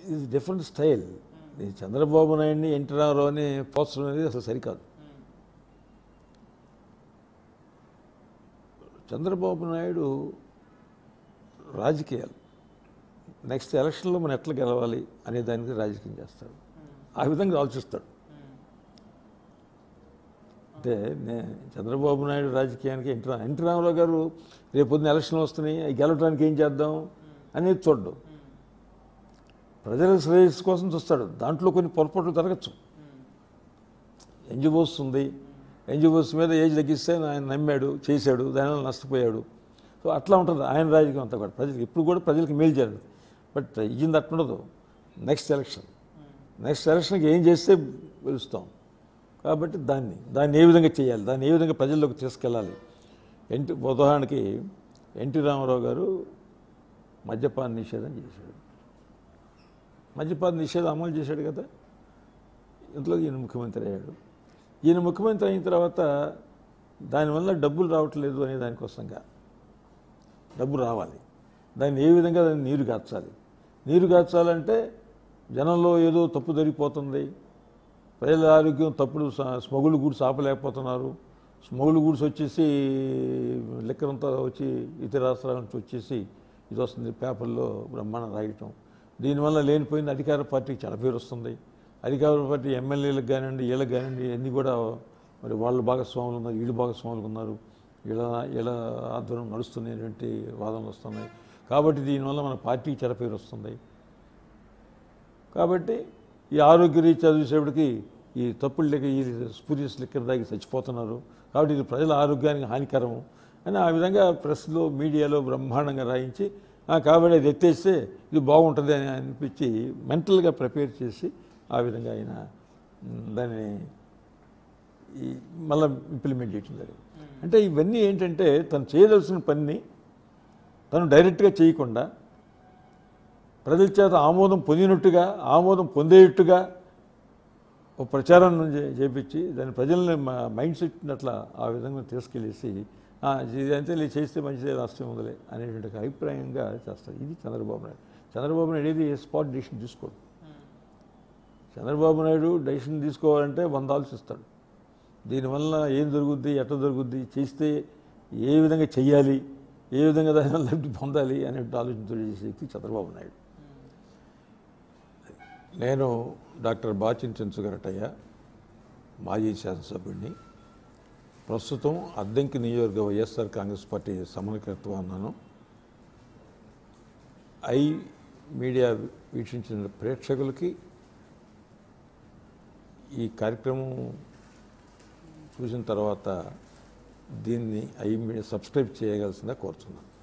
ఇది different style ఈ చంద్రబాబు నాయుడిని ఎన్టీ రామారావుని పోల్చడం అనేది అసలు సరికాదు చంద్రబాబు నాయుడు రాజకీయాలు నెక్స్ట్ ఎలక్షన్లో మనం ఎట్లా గెలవాలి అనే దానికి రాజకీయం చేస్తాడు ఆ విధంగా ఆలోచిస్తాడు అంటే నే చంద్రబాబు నాయుడు రాజకీయానికి ఎన్టీ రా ఎన్టీ రామారావు గారు రేపు పొద్దున ఎలక్షన్లు వస్తున్నాయి అవి గెలవడానికి ఏం చేద్దాం అనేది చూడ్డు ప్రజల శ్రేయస్సు కోసం చూస్తాడు దాంట్లో కొన్ని పొరపాట్లు జరగచ్చు ఎన్జిఓస్ ఉంది ఎన్జిఓస్ మీద ఏజ్ తగ్గిస్తే ఆయన నమ్మాడు చేశాడు దానివల్ల నష్టపోయాడు సో అట్లా ఉంటుంది ఆయన రాజకీయం అంతా కూడా ప్రజలకు ఇప్పుడు కూడా ప్రజలకు మేలు చేయాలి బట్ ఇచ్చింది అట్లుండదు నెక్స్ట్ ఎలక్షన్ నెక్స్ట్ ఎలక్షన్కి ఏం చేస్తే పిలుస్తాం కాబట్టి దాన్ని దాన్ని ఏ విధంగా చేయాలి దాన్ని ఏ విధంగా ప్రజల్లోకి తీసుకెళ్ళాలి ఎన్టీ ఉదాహరణకి ఎన్టీ రామారావు గారు మద్యపాన నిషేధం చేశాడు మద్యపాన నిషేధం అమలు చేశాడు కదా ఇంట్లో ఈయన ముఖ్యమంత్రి అయ్యాడు ఈయన ముఖ్యమంత్రి అయిన తర్వాత దానివల్ల డబ్బులు రావట్లేదు అనే దానికోసంగా డబ్బు రావాలి దాన్ని ఏ విధంగా దాన్ని నీరు గార్చాలి నీరు గార్చాలంటే జనంలో ఏదో తప్పు జరిగిపోతుంది ప్రజల ఆరోగ్యం తప్పుడు స- స్మగులు గూడ్స్ ఆపలేకపోతున్నారు స్మగులు గూడ్స్ వచ్చేసి లిక్కర్ అంతా వచ్చి ఇతర రాష్ట్రాల నుంచి వచ్చేసి ఇది వస్తుంది పేపర్లో బ్రహ్మాండం రాయటం దీనివల్ల లేనిపోయింది అధికార పార్టీకి చాలా పేరు వస్తుంది అధికార పార్టీ ఎమ్మెల్యేలకు కానివ్వండి వీళ్ళకి కానివ్వండి అన్నీ కూడా మరి వాళ్ళు భాగస్వాములు ఉన్నారు వీళ్ళు భాగస్వాములు ఉన్నారు వీళ్ళ వీళ్ళ ఆధ్వర్యం నడుస్తున్నటువంటి వాదనలు వస్తున్నాయి కాబట్టి దీనివల్ల మన పార్టీకి చెడ పేరు వస్తుంది కాబట్టి ఈ ఆరోగ్య రీత్యా చూసేప్పటికి ఈ తప్పులు లెక్క ఈ స్పూరియస్ లెక్కర దాగి చచ్చిపోతున్నారు కాబట్టి ఇది ప్రజల ఆరోగ్యానికి హానికరము అని ఆ విధంగా ప్రెస్లో మీడియాలో బ్రహ్మాండంగా రాయించి "ఆ, కాబట్టి అది ఎత్తేస్తే ఇది బాగుంటుంది అని అనిపించి మెంటల్గా ప్రిపేర్ చేసి ఆ విధంగా ఆయన మ్, దాన్ని ఈ మళ్ళీ ఇంప్లిమెంట్ చేయటం జరిగింది అంటే ఇవన్నీ ఏంటంటే తను చేయదలసిన పనిని తను డైరెక్ట్గా చేయకుండా ప్రజల చేత ఆమోదం పొందినట్టుగా ఆమోదం పొందేట్టుగా ఒక ప్రచారం చే- చేపించి దాని ప్రజల్ని మ- మైండ్ సెట్ని అట్లా ఆ విధంగా తీసుకెళ్ళేసి "ఆ, ఇది అంతే లే, చేస్తే మంచిదే రాష్ట్రం ఉందిలే అనేటువంటి ఒక అభిప్రాయంగా చేస్తారు ఇది చంద్రబాబు నాయుడు చంద్రబాబు నాయుడు ఏది స్పాట్ డిసిషన్ తీసుకోడు చంద్రబాబు నాయుడు డెసిషన్ తీసుకోవాలంటే వంద ఆలోచిస్తాడు దీనివల్ల ఏం జరుగుద్ది ఎట్లా జరుగుద్ది చేస్తే ఏ విధంగా చెయ్యాలి ఏ విధంగా దానివల్ల లబ్ధి పొందాలి అనే ఆలోచనతో చేసే వ్యక్తి చంద్రబాబు నాయుడు నేను డాక్టర్ బాచిన్ చెంచుగరటయ్య మాజీ శాసనసభ్యుడిని ప్రస్తుతం అద్దెంకి నియోజకవర్గ వైఎస్ఆర్ కాంగ్రెస్ పార్టీ సమన్వయకర్తగా ఉన్నాను ఐ మీడియా వీక్షించిన ప్రేక్షకులకి ఈ కార్యక్రమం చూసిన తర్వాత దీన్ని ఐ మీడియా సబ్స్క్రైబ్ చేయగలసిందిగా కోరుతున్నాను